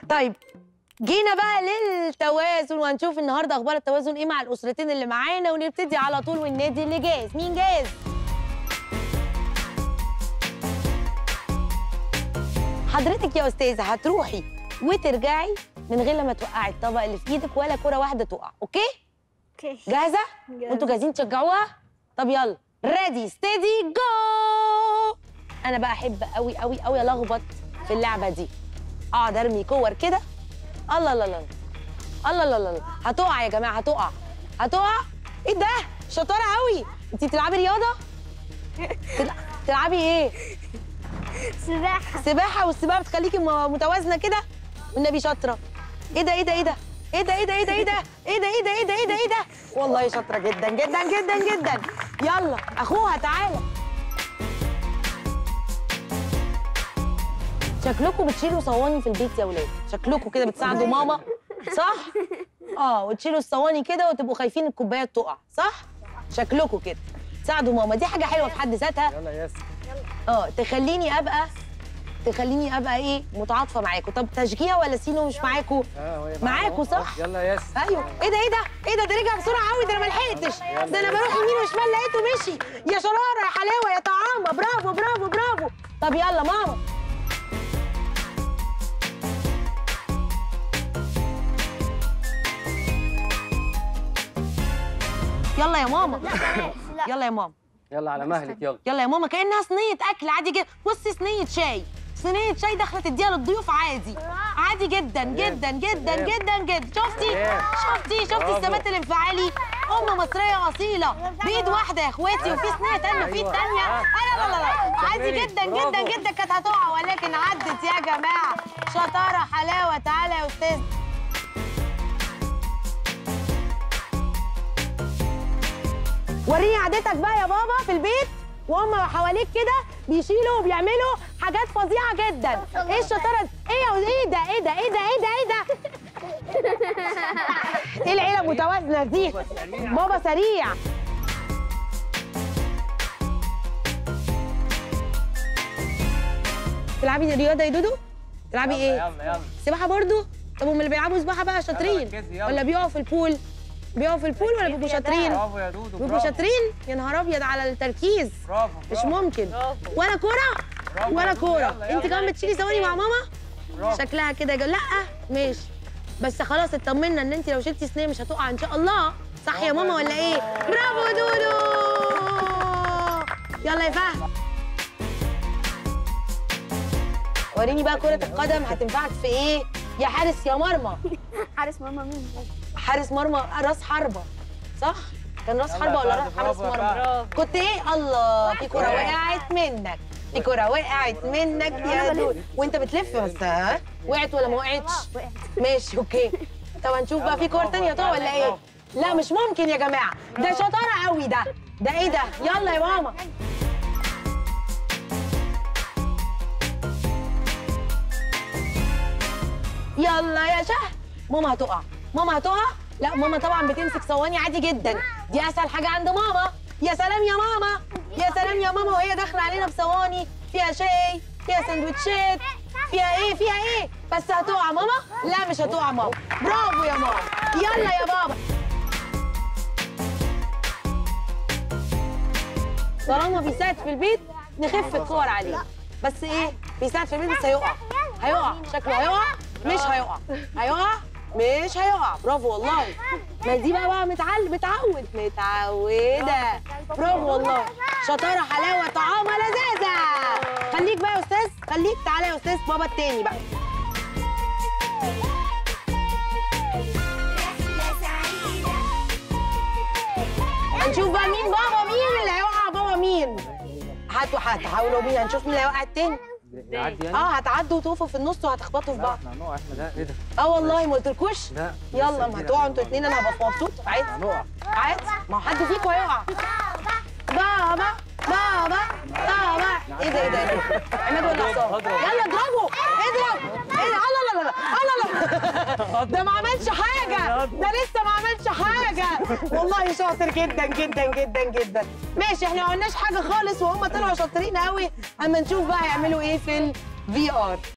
طيب جينا بقى للتوازن وهنشوف النهارده اخبار التوازن ايه مع الاسرتين اللي معانا ونبتدي على طول والنادي اللي جاهز مين جاهز حضرتك يا استاذه هتروحي وترجعي من غير لما توقعي الطبق اللي في ايدك ولا كره واحده تقع اوكي اوكي جاهزه جاهزة. وانتوا جاهزين تشجعوها طب يلا ريدي ستيدي جو انا بقى احب قوي قوي قوي الخبط في اللعبه دي اقعد ارمي كور كده الله لا لا الله لا لا لا هتقع يا جماعه هتقع هتقع ايه ده شطاره قوي انت بتلعبي رياضه تلع- تلعبي ايه سباحة سباحه والسباحه بتخليكي م- متوازنه كده والنبي شاطره ايه ده ايه ده ايه ده ايه ده ايه ده ايه ده ايه ده ايه ده ايه ده ايه ده ايه ده ايه ده والله شاطره جدا جدا جدا جدا يلا اخوها تعالى شكلكم بتشيلوا صواني في البيت يا ولاد شكلكم كده بتساعدوا ماما صح اه وتشيلوا الصواني كده وتبقوا خايفين الكوبايات تقع صح شكلكم كده تساعدوا ماما دي حاجه حلوه في حد ذاتها يلا يا ياسر اه تخليني ابقى تخليني ابقى ايه متعاطفه معاكم طب تشجيع ولا سينو مش معاكم اه هو معاكوا صح يلا يا ياسر ايوه ايه ده ايه ده ايه ده ده رجع بسرعه قوي ده انا ما لحقتش ده انا بروح يمين وشمال لقيته مشي يا شراره يا حلاوه يا طعامه برافو برافو برافو طب يلا ماما يلا يا ماما لا يلا يا ماما يلا على مهلك يلا يلا يا ماما كانها صينيه اكل عادي جدا بصي صينيه شاي صينيه شاي داخله تديها للضيوف عادي عادي جدا جدا جدا سلام. جدا جدا شفتي سلام. شفتي شفتي برافو. الثبات الانفعالي ام مصريه اصيله بايد واحده يا اخواتي وفي صينيه تانية في أيوة. التانية آه. لا لا لا لا عادي كملي. جدا برافو. جدا جدا كانت هتقع ولكن عدت يا جماعه شطاره حلاوه تعالى يا استاذ وريني عادتك بقى يا بابا في البيت وهم حواليك كده بيشيلوا وبيعملوا حاجات فظيعه جدا ايه الشطاره دي؟ ايه يا ايه ده ايه ده ايه ده ايه ده ايه ده ايه العيله المتوازنه دي بابا سريع تلعبي رياضه يا دودو تلعبي ايه يلا يلا سباحه برضو طب هم اللي بيلعبوا سباحه بقى شاطرين ركزي، يلا. ولا بيقعوا في البول بيقعوا في البول ولا بيبقوا شاطرين برافو يا دودو بيبقوا برافو شاطرين يا نهار ابيض على التركيز برافو مش برافو. ممكن برافو. ولا كوره برافو ولا يا دودو، كوره يلا، انت يلا. كمان بتشيلي ثواني مع ماما برافو. شكلها كده يا جو- لا ماشي بس خلاص اطمنا ان انت لو شلتي صينيه مش هتقع ان شاء الله صح يا برافو ماما يا ولا ايه دودو. برافو يا دودو يلا يا فهد وريني بقى كرة القدم هتنفعك في ايه؟ يا حارس يا مرمى حارس ماما مين حارس مرمى راس حربة صح؟ كان راس يلا حربة يا ولا فهد، راس حارس برافو يا مرمى؟ فهد. كنت ايه؟ الله في كرة وقعت منك في كرة وقعت منك يا دود وانت بتلف بس ها؟ وقعت ولا ما وقعتش؟ وقعت ماشي اوكي طب هنشوف بقى في كور تانية طبعا ولا ايه؟ لا مش ممكن يا جماعة ده شطارة قوي ده ده ايه ده؟ يلا يا ماما يلا يا شهد ماما هتقع ماما هتقع لا ماما طبعا بتمسك صواني عادي جدا دي اسهل حاجه عند ماما يا سلام يا ماما يا سلام يا ماما وهي داخله علينا بصواني فيها شاي فيها سندوتشات فيها ايه فيها ايه بس هتقع ماما لا مش هتقع ماما برافو يا ماما يلا يا بابا طالما بيساعد في البيت نخف الكور عليه بس ايه بيساعد في البيت بس هيقع هيقع شكله هيقع مش هيقع هيقع مش هيقع برافو والله ما دي بقى بقى متعلم متعود متعوده برافو والله شطاره حلاوه طعامه لذاذه خليك بقى يا استاذ خليك تعالى يا استاذ بابا التاني بقى هنشوف بقى مين بابا مين اللي هيوقع بابا مين هاتوا هتحاولوا مين هنشوف مين اللي هيوقع التاني نعدي يعني اه هتعدوا وتقفوا في النص وهتخبطوا في لا بعض احنا هنقع احنا ده ايه ده اه والله ما قلتلكوش لا يلا ما هتقعوا انتوا اتنين انا هبقى مبسوط عادي هنقع عادي ما هو حد فيكم هيقع بابا بابا بابا ايه ده ايه ده ايه ده عماد ولا عصام هضرب. يلا اضربوا اضرب ايه ده الله لا لا الله لا ده ما عملش حاجه ده لسه ما عملش حاجه والله شاطر جدا جدا جدا جدا ماشي احنا ما عملناش حاجه خالص وهم طلعوا شاطرين قوي اما نشوف بقى هيعملوا ايه في الفي ار